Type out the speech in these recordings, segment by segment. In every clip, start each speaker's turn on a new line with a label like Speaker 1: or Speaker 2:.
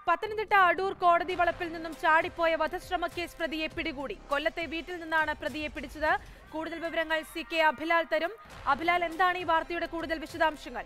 Speaker 1: പത്തനംതിട്ട അടൂർ കോടതി വളപ്പിൽ നിന്നും ചാടിപ്പോയ വധശ്രമ കേസ് പ്രതിയെ പിടികൂടി കൊല്ലത്തെ വീട്ടിൽ നിന്നാണ് പ്രതിയെ പിടിച്ചത് കൂടുതൽ വിവരങ്ങൾ സി കെ അഭിലാൽ തരും അഭിലാൽ എന്താണ് ഈ വാർത്തയുടെ കൂടുതൽ വിശദാംശങ്ങൾ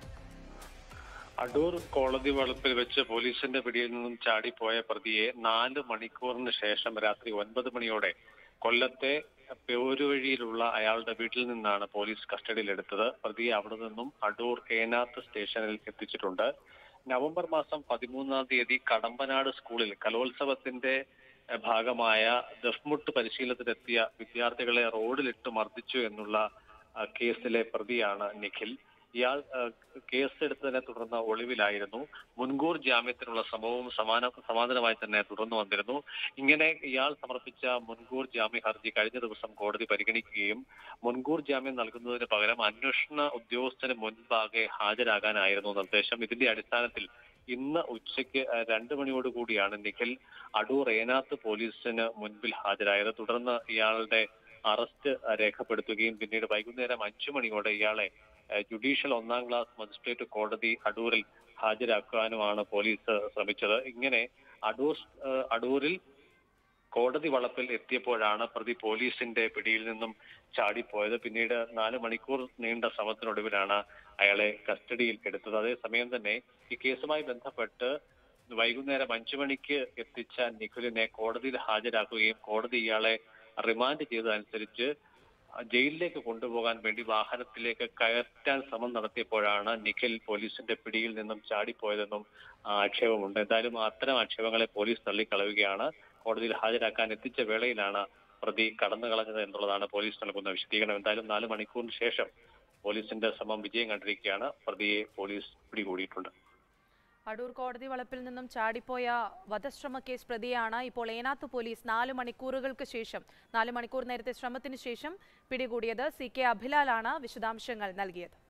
Speaker 2: അടൂർ കോടതി വളപ്പിൽ വെച്ച് പോലീസിന്റെ പിടിയിൽ നിന്നും ചാടിപ്പോയ പ്രതിയെ നാല് മണിക്കൂറിന് ശേഷം രാത്രി ഒൻപത് മണിയോടെ കൊല്ലത്തെ പേരുവഴിയിലുള്ള അയാളുടെ വീട്ടിൽ നിന്നാണ് പോലീസ് കസ്റ്റഡിയിലെടുത്തത് പ്രതിയെ അവിടെ നിന്നും അടൂർ ഏനാത്ത് സ്റ്റേഷനിൽ എത്തിച്ചിട്ടുണ്ട് നവംബർ മാസം പതിമൂന്നാം തീയതി കടമ്പനാട് സ്കൂളിൽ കലോത്സവത്തിന്റെ എഹ്, ഭാഗമായ ദഫ്മുട്ട് പരിശീലനത്തിനെത്തിയ വിദ്യാർത്ഥികളെ റോഡിലിട്ട് മർദ്ദിച്ചു എന്നുള്ള ആ, കേസിലെ പ്രതിയാണ് നിഖിൽ ഇയാൾ ആ, കേസെടുത്തതിനെ തുടർന്ന് ഒളിവിലായിരുന്നു മുൻകൂർ ജാമ്യത്തിനുള്ള സംഭവവും സമാന സമാന്തരമായി തന്നെ തുടർന്നു വന്നിരുന്നു ഇങ്ങനെ ഇയാൾ സമർപ്പിച്ച മുൻകൂർ ജാമ്യ ഹർജി കഴിഞ്ഞ ദിവസം കോടതി പരിഗണിക്കുകയും മുൻകൂർ ജാമ്യം നൽകുന്നതിന് പകരം അന്വേഷണ ഉദ്യോഗസ്ഥന് മുൻപാകെ ഹാജരാകാനായിരുന്നു നിർദ്ദേശം ഇതിന്റെ അടിസ്ഥാനത്തിൽ ഇന്ന് ഉച്ചയ്ക്ക് ആ, രണ്ട് മണിയോടുകൂടിയാണ് നിഖിൽ അടൂർ ഏനാത്ത് പോലീസിന് മുൻപിൽ ഹാജരായത് തുടർന്ന് ഇയാളുടെ അറസ്റ്റ് രേഖപ്പെടുത്തുകയും പിന്നീട് വൈകുന്നേരം അഞ്ചു മണിയോടെ ഇയാളെ ഏഹ്, ജുഡീഷ്യൽ ഒന്നാം ക്ലാസ് മജിസ്ട്രേറ്റ് കോടതി അടൂരിൽ ഹാജരാക്കാനുമാണ് പോലീസ് ശ്രമിച്ചത് ഇങ്ങനെ അടൂർ ഏഹ്, അടൂരിൽ കോടതി വളപ്പിൽ എത്തിയപ്പോഴാണ് പ്രതി പോലീസിന്റെ പിടിയിൽ നിന്നും ചാടിപ്പോയത് പിന്നീട് നാല് മണിക്കൂർ നീണ്ട ശ്രമത്തിനൊടുവിലാണ് അയാളെ കസ്റ്റഡിയിൽ എടുത്തത് അതേസമയം തന്നെ ഈ കേസുമായി ബന്ധപ്പെട്ട് വൈകുന്നേരം അഞ്ചു മണിക്ക് എത്തിച്ച നിഖിലിനെ കോടതിയിൽ ഹാജരാക്കുകയും കോടതി ഇയാളെ റിമാൻഡ് ചെയ്തതനുസരിച്ച് ജയിലിലേക്ക് കൊണ്ടുപോകാൻ വേണ്ടി വാഹനത്തിലേക്ക് കയറ്റാൻ ശ്രമം നടത്തിയപ്പോഴാണ് നിഖിൽ പോലീസിന്റെ പിടിയിൽ നിന്നും ചാടിപ്പോയതെന്നും ആക്ഷേപമുണ്ട് എന്തായാലും അത്തരം ആക്ഷേപങ്ങളെ പോലീസ് തള്ളിക്കളയുകയാണ് കോടതിയിൽ ഹാജരാക്കാൻ എത്തിച്ച വേളയിലാണ് പ്രതി കടന്നു കളഞ്ഞത് എന്നുള്ളതാണ് പോലീസ് നൽകുന്ന വിശദീകരണം എന്തായാലും നാല് മണിക്കൂറിന് ശേഷം പോലീസിന്റെ ശ്രമം വിജയം കണ്ടിരിക്കുകയാണ് പ്രതിയെ പോലീസ് പിടികൂടിയിട്ടുണ്ട്
Speaker 1: അടൂർ കോടതി വളപ്പിൽ നിന്നും ചാടിപ്പോയ വധശ്രമ കേസ് പ്രതിയാണ് ഇപ്പോൾ ഏനാത്ത് പോലീസ് നാല് മണിക്കൂറുകൾക്ക് ശേഷം നാല് മണിക്കൂർ നേരത്തെ ശ്രമത്തിന് ശേഷം പിടികൂടിയത് സി കെ അഭിലാലാണ് വിശദാംശങ്ങൾ നൽകിയത്